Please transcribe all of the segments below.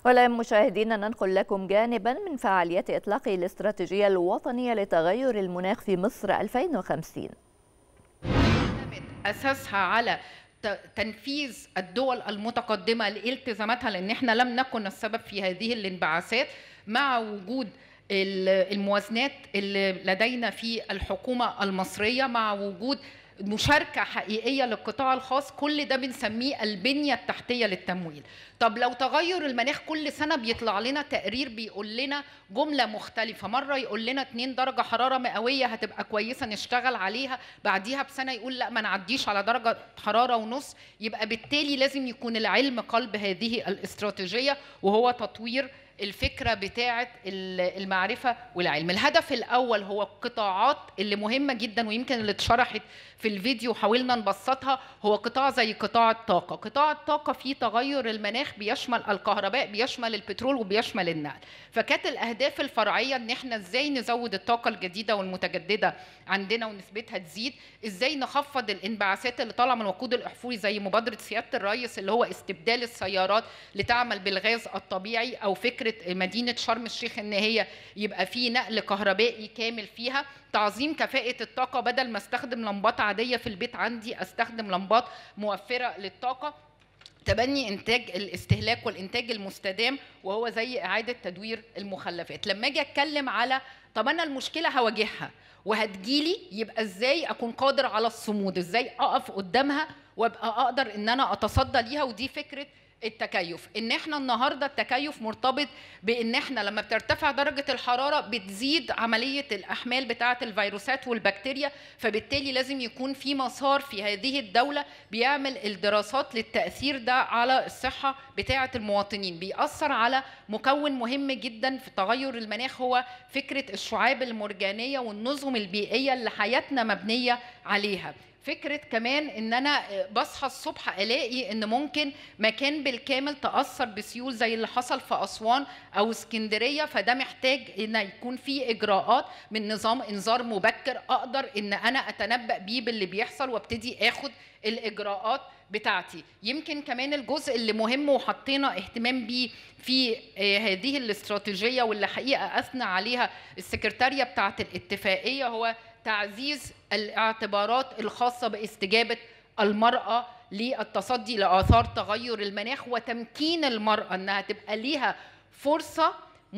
والآن مشاهدينا ننقل لكم جانبا من فعاليات إطلاق الاستراتيجية الوطنية لتغير المناخ في مصر 2050 أساسها على تنفيذ الدول المتقدمة لالتزاماتها لأن احنا لم نكن السبب في هذه الانبعاثات مع وجود الموازنات اللي لدينا في الحكومة المصرية مع وجود مشاركه حقيقيه للقطاع الخاص كل ده بنسميه البنيه التحتيه للتمويل طب لو تغير المناخ كل سنه بيطلع لنا تقرير بيقول لنا جمله مختلفه مره يقول لنا 2 درجه حراره مئويه هتبقى كويسه نشتغل عليها بعديها بسنه يقول لا ما نعديش على درجه حراره ونص يبقى بالتالي لازم يكون العلم قلب هذه الاستراتيجيه وهو تطوير الفكره بتاعه المعرفه والعلم الهدف الاول هو القطاعات اللي مهمه جدا ويمكن اللي اتشرحت في الفيديو حاولنا نبسطها هو قطاع زي قطاع الطاقه قطاع الطاقه فيه تغير المناخ بيشمل الكهرباء بيشمل البترول وبيشمل النقل فكانت الاهداف الفرعيه ان احنا ازاي نزود الطاقه الجديده والمتجدده عندنا ونسبتها تزيد ازاي نخفض الانبعاثات اللي طالعه من الوقود الاحفوري زي مبادره سياده الرئيس اللي هو استبدال السيارات لتعمل بالغاز الطبيعي او فكره مدينه شرم الشيخ ان هي يبقى في نقل كهربائي كامل فيها تعظيم كفاءه الطاقه بدل ما استخدم لمبات عاديه في البيت عندي استخدم لمبات موفره للطاقه تبني انتاج الاستهلاك والانتاج المستدام وهو زي اعاده تدوير المخلفات لما اجي اتكلم على طب انا المشكله هواجهها وهتجيلي يبقى ازاي اكون قادر على الصمود ازاي اقف قدامها وابقى اقدر ان انا اتصدى ليها ودي فكره التكيف ان احنا النهارده التكيف مرتبط بان احنا لما بترتفع درجه الحراره بتزيد عمليه الاحمال بتاعه الفيروسات والبكتيريا فبالتالي لازم يكون في مسار في هذه الدوله بيعمل الدراسات للتاثير ده على الصحه بتاعه المواطنين بيأثر على مكون مهم جدا في تغير المناخ هو فكره الشعاب المرجانيه والنظم البيئيه اللي حياتنا مبنيه عليها فكره كمان ان انا بصحى الصبح الاقي ان ممكن مكان بالكامل تاثر بسيول زي اللي حصل في اسوان او اسكندريه فده محتاج ان يكون في اجراءات من نظام انذار مبكر اقدر ان انا اتنبا بيه باللي بيحصل وابتدي اخد الاجراءات بتاعتي يمكن كمان الجزء اللي مهم وحطينا اهتمام بيه في هذه الاستراتيجيه واللي حقيقه اثنى عليها السكرتاريه بتاعه الاتفاقيه هو تعزيز الاعتبارات الخاصة باستجابة المرأة للتصدي لآثار تغير المناخ وتمكين المرأة أنها تبقى ليها فرصة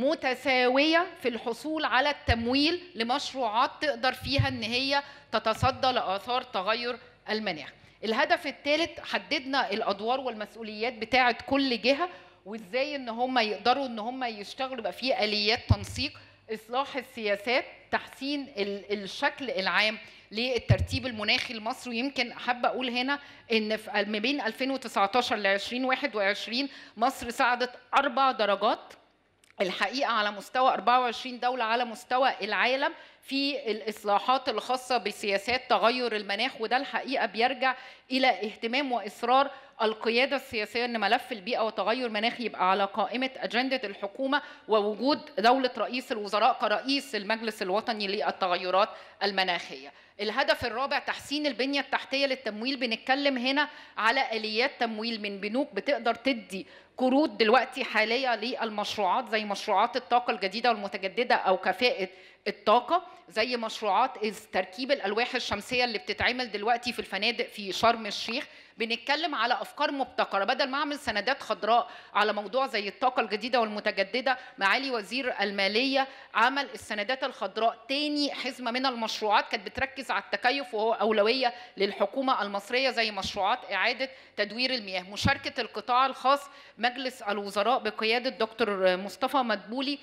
متساوية في الحصول على التمويل لمشروعات تقدر فيها أن هي تتصدى لآثار تغير المناخ الهدف الثالث حددنا الأدوار والمسؤوليات بتاعة كل جهة وإزاي أن هم يقدروا أن هم يشتغلوا بقى في آليات تنسيق اصلاح السياسات تحسين الشكل العام للترتيب المناخي لمصر ويمكن حابه اقول هنا ان في ما بين 2019 ل 2021 مصر صعدت اربع درجات الحقيقه على مستوى 24 دوله على مستوى العالم في الاصلاحات الخاصه بسياسات تغير المناخ وده الحقيقه بيرجع الى اهتمام واصرار القياده السياسيه ان ملف البيئه وتغير المناخ يبقى على قائمه اجنده الحكومه ووجود دوله رئيس الوزراء كرئيس المجلس الوطني للتغيرات المناخيه. الهدف الرابع تحسين البنيه التحتيه للتمويل بنتكلم هنا على اليات تمويل من بنوك بتقدر تدي قروض دلوقتي حاليه للمشروعات زي مشروعات الطاقه الجديده والمتجدده او كفاءه الطاقه زي مشروعات تركيب الالواح الشمسيه اللي بتتعمل دلوقتي في الفنادق في شرم الشيخ بنتكلم على افكار مبتكره بدل ما اعمل سندات خضراء على موضوع زي الطاقه الجديده والمتجدده معالي وزير الماليه عمل السندات الخضراء تاني حزمه من المشروعات كانت بتركز على التكيف وهو اولويه للحكومه المصريه زي مشروعات اعاده تدوير المياه مشاركه القطاع الخاص مجلس الوزراء بقياده دكتور مصطفى مدبولي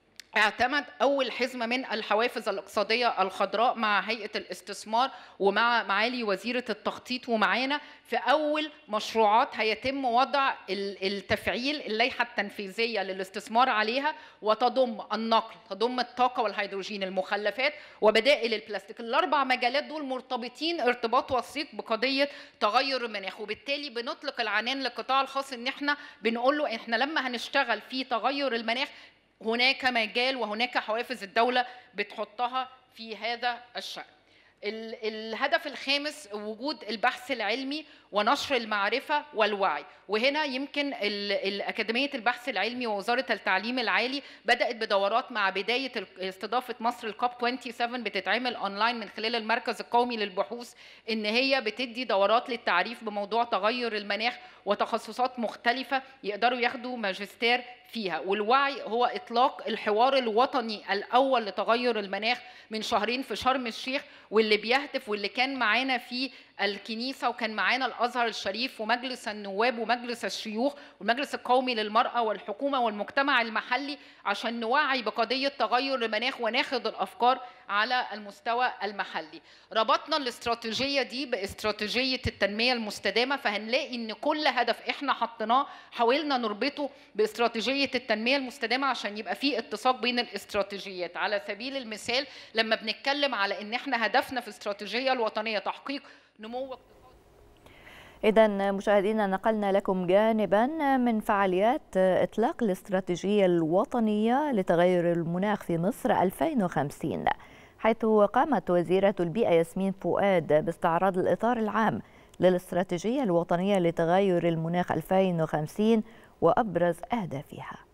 اعتمد اول حزمه من الحوافز الاقتصاديه الخضراء مع هيئه الاستثمار ومع معالي وزيره التخطيط ومعانا في اول مشروعات هيتم وضع التفعيل اللائحه التنفيذيه للاستثمار عليها وتضم النقل تضم الطاقه والهيدروجين المخلفات وبدائل البلاستيك الاربع مجالات دول مرتبطين ارتباط وثيق بقضيه تغير المناخ وبالتالي بنطلق العنان للقطاع الخاص ان احنا بنقول له احنا لما هنشتغل في تغير المناخ هناك مجال وهناك حوافز الدولة بتحطها في هذا الشأن الهدف الخامس وجود البحث العلمي ونشر المعرفة والوعي وهنا يمكن أكاديمية البحث العلمي ووزارة التعليم العالي بدأت بدورات مع بداية استضافة مصر الكوب 27 بتتعمل أونلاين من خلال المركز القومي للبحوث إن هي بتدي دورات للتعريف بموضوع تغير المناخ وتخصصات مختلفة يقدروا ياخدوا ماجستير فيها والوعي هو إطلاق الحوار الوطني الأول لتغير المناخ من شهرين في شرم الشيخ واللي بيهدف واللي كان معانا في الكنيسة وكان معانا الأزهر الشريف ومجلس النواب ومجلس الشيوخ والمجلس القومي للمرأة والحكومة والمجتمع المحلي عشان نوعي بقضية تغير المناخ وناخد الأفكار على المستوى المحلي ربطنا الاستراتيجية دي باستراتيجية التنمية المستدامة فهنلاقي إن كل هدف إحنا حطيناه حاولنا نربطه باستراتيجية التنمية المستدامة عشان يبقى في اتساق بين الاستراتيجيات على سبيل المثال لما بنتكلم على إن إحنا هدفنا في الاستراتيجية الوطنية تحقيق نمو إذا مشاهدينا نقلنا لكم جانبا من فعاليات إطلاق الاستراتيجية الوطنية لتغير المناخ في مصر 2050 حيث قامت وزيرة البيئة ياسمين فؤاد باستعراض الإطار العام للاستراتيجية الوطنية لتغير المناخ 2050 وأبرز أهدافها